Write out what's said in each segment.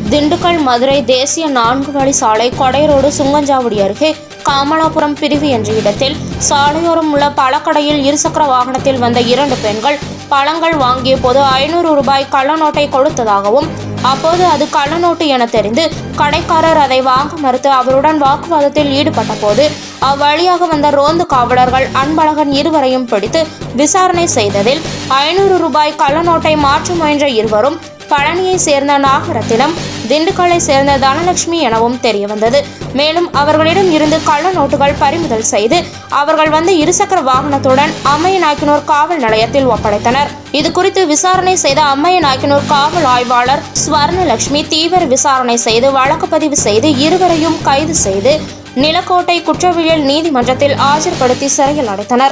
திண்டுக்கல் மதுரை தேசிய நான்கு வழி சாலை கொடைரோடு சுங்கஞ்சாவடி அருகே காமலாபுரம் பிரிவு என்ற இடத்தில் சாலையோரம் உள்ள பழக்கடையில் இருசக்கர வாகனத்தில் வந்த இரண்டு பெண்கள் பழங்கள் வாங்கிய போது ஐநூறு ரூபாய் கள்ள நோட்டை கொடுத்ததாகவும் அப்போது அது கள்ள நோட்டு என தெரிந்து கடைக்காரர் அதை வாங்க மறுத்து அவருடன் வாக்குவாதத்தில் ஈடுபட்ட போது அவ்வழியாக வந்த ரோந்து காவலர்கள் அன்பழகன் இருவரையும் பிடித்து விசாரணை செய்ததில் ஐநூறு ரூபாய் கள்ள நோட்டை மாற்ற முயன்ற இருவரும் பழனியை சேர்ந்த நாகரத்தினம் திண்டுக்கல்லை சேர்ந்த தனலட்சுமி எனவும் தெரியவந்தது மேலும் அவர்களிடம் இருந்து கள்ள நோட்டுகள் பறிமுதல் செய்து அவர்கள் வந்த இருசக்கர வாகனத்துடன் அம்மைய நாயக்கனூர் காவல் நிலையத்தில் ஒப்படைத்தனர் இது குறித்து விசாரணை செய்த அம்மைய நாயக்கனூர் காவல் ஆய்வாளர் ஸ்வர்ணலட்சுமி தீவிர விசாரணை செய்து வழக்கு பதிவு செய்து இருவரையும் கைது செய்து நிலக்கோட்டை குற்றவியல் நீதிமன்றத்தில் ஆஜர்படுத்தி சிறையில் அடைத்தனர்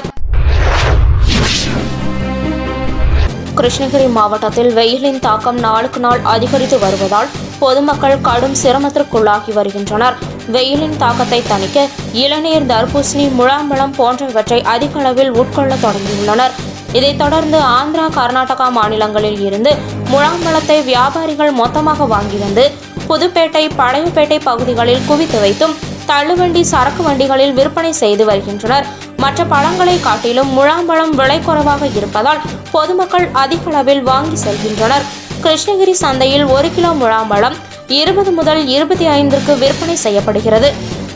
கிருஷ்ணகிரி மாவட்டத்தில் வெயிலின் தாக்கம் நாளுக்கு நாள் அதிகரித்து வருவதால் பொதுமக்கள் கடும் சிரமத்திற்குள்ளாகி வருகின்றனர் வெயிலின் தாக்கத்தை தணிக்க இளநீர் தர்பூசணி முழாம்பழம் போன்றவற்றை அதிக அளவில் உட்கொள்ள தொடங்கியுள்ளனர் இதைத் தொடர்ந்து ஆந்திரா கர்நாடகா மாநிலங்களில் இருந்து முழாம்பழத்தை வியாபாரிகள் மொத்தமாக வாங்கி வந்து புதுப்பேட்டை பழையப்பேட்டை பகுதிகளில் குவித்து வைத்தும் தள்ளுவண்டி சரக்கு வண்டிகளில் விற்பனை செய்து வருகின்றனர் மற்ற பழங்களை காட்டிலும் முழாம்பழம் விலை குறைவாக இருப்பதால் பொதுமக்கள் அதிக அளவில் வாங்கி செல்கின்றனர் கிருஷ்ணகிரி சந்தையில் ஒரு கிலோ முழாம்பழம் இருபது முதல் இருபத்தி ஐந்திற்கு விற்பனை செய்யப்படுகிறது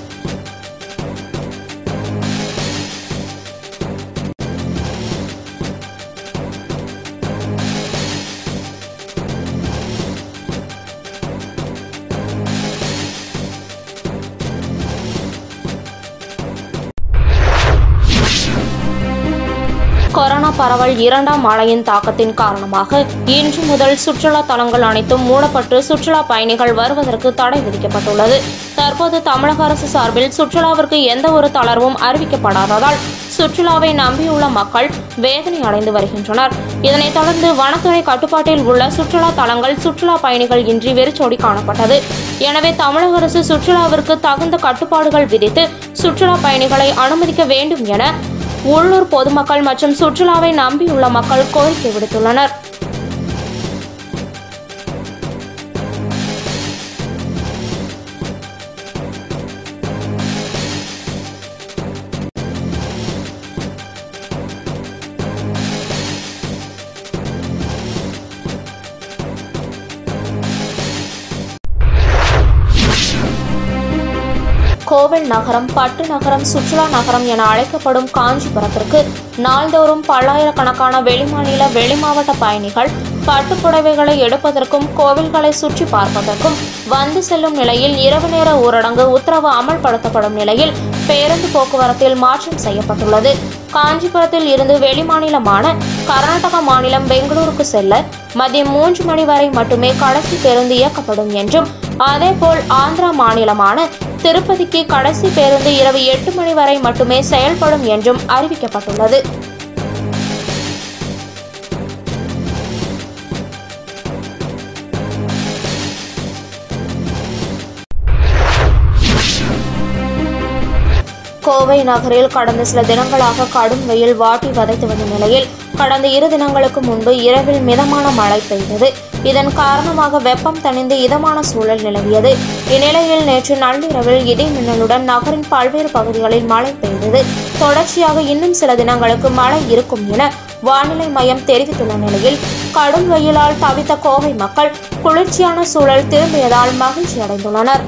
கொரோனா பரவல் இரண்டாம் அலையின் தாக்கத்தின் காரணமாக இன்று முதல் சுற்றுலா தலங்கள் அனைத்தும் மூடப்பட்டு சுற்றுலா பயணிகள் வருவதற்கு தடை விதிக்கப்பட்டுள்ளது தற்போது தமிழக அரசு சார்பில் சுற்றுலாவிற்கு எந்த ஒரு தளர்வும் அறிவிக்கப்படாததால் சுற்றுலாவை நம்பியுள்ள மக்கள் வேதனை அடைந்து வருகின்றனர் இதனைத் தொடர்ந்து வனத்துறை கட்டுப்பாட்டில் உள்ள சுற்றுலா தலங்கள் சுற்றுலா பயணிகள் இன்றி வெறிச்சோடி காணப்பட்டது எனவே தமிழக அரசு சுற்றுலாவிற்கு தகுந்த கட்டுப்பாடுகள் விதித்து சுற்றுலா பயணிகளை அனுமதிக்க வேண்டும் என உள்ளூர் பொதுமக்கள் மற்றும் சுற்றுலாவை நம்பியுள்ள மக்கள் கோரிக்கை விடுத்துள்ளனர் கோவில் நகரம் பட்டு நகரம் சுற்றுலா நகரம் என அழைக்கப்படும் காஞ்சிபுரத்திற்கு நாள்தோறும் பல்லாயிரக்கணக்கான வெளிமாநில வெளிமாவட்ட பயணிகள் பட்டு புடவைகளை எடுப்பதற்கும் கோவில்களை சுற்றி பார்ப்பதற்கும் வந்து செல்லும் நிலையில் இரவு நேர ஊரடங்கு உத்தரவு அமல்படுத்தப்படும் நிலையில் பேருந்து போக்குவரத்தில் மாற்றம் செய்யப்பட்டுள்ளது காஞ்சிபுரத்தில் இருந்து வெளிமாநிலமான கர்நாடக மாநிலம் பெங்களூருக்கு செல்ல மதியம் மூன்று மணி வரை மட்டுமே கடைசி பேருந்து இயக்கப்படும் என்றும் அதேபோல் ஆந்திரா மாநிலமான திருப்பதிக்கு கடைசி பேருந்து இரவு எட்டு மணி வரை மட்டுமே செயல்படும் என்றும் அறிவிக்கப்பட்டுள்ளது கோவை நகரில் கடந்த சில தினங்களாக கடும் வெயில் வாட்டி வதைத்து வந்த நிலையில் கடந்த இரு தினங்களுக்கு முன்பு இரவில் மிதமான மழை பெய்தது இதன் காரணமாக வெப்பம் தணிந்து இதமான சூழல் நிலவியது இந்நிலையில் நேற்று நள்ளிரவில் இடி மின்னலுடன் நகரின் பல்வேறு பகுதிகளில் மழை பெய்தது தொடர்ச்சியாக இன்னும் சில தினங்களுக்கு மழை இருக்கும் என வானிலை மையம் தெரிவித்துள்ள நிலையில் கடும் வெயிலால் தவித்த கோவை மக்கள் குளிர்ச்சியான சூழல் திரும்பியதால் மகிழ்ச்சி அடைந்துள்ளனர்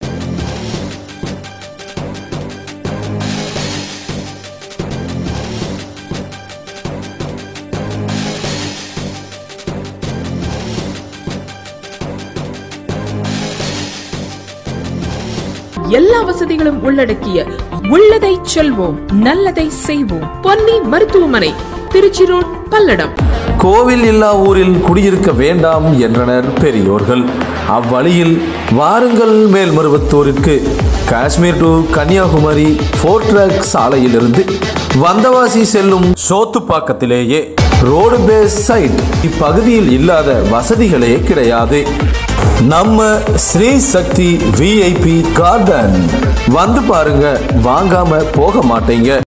எல்லா வசதிகளும் உள்ளடக்கிய உள்ளதை செல்வோம் நல்லதை செய்வோம் பொன்னி மருத்துவமனை திருச்சி ரோட் பல்லடம் கோவில் இல்லா ஊரில் குடியிருக்க வேண்டாம் என்றனர் பெரியோர்கள் அவ்வழியில் வாருங்கள் மேல்மருவத்தூரிற்கு Kashmir to Kanyakumari four track சாலையிலிருந்து வந்தவாசி செல்லும் சோத்துப்பாக்கத்திலேயே ரோடு பேஸ் சைட் இப்பகுதியில் இல்லாத வசதிகளே கிடையாது நம்ம ஸ்ரீ சக்தி விஐபி கார்டன் வந்து பாருங்க வாங்காம போக மாட்டீங்க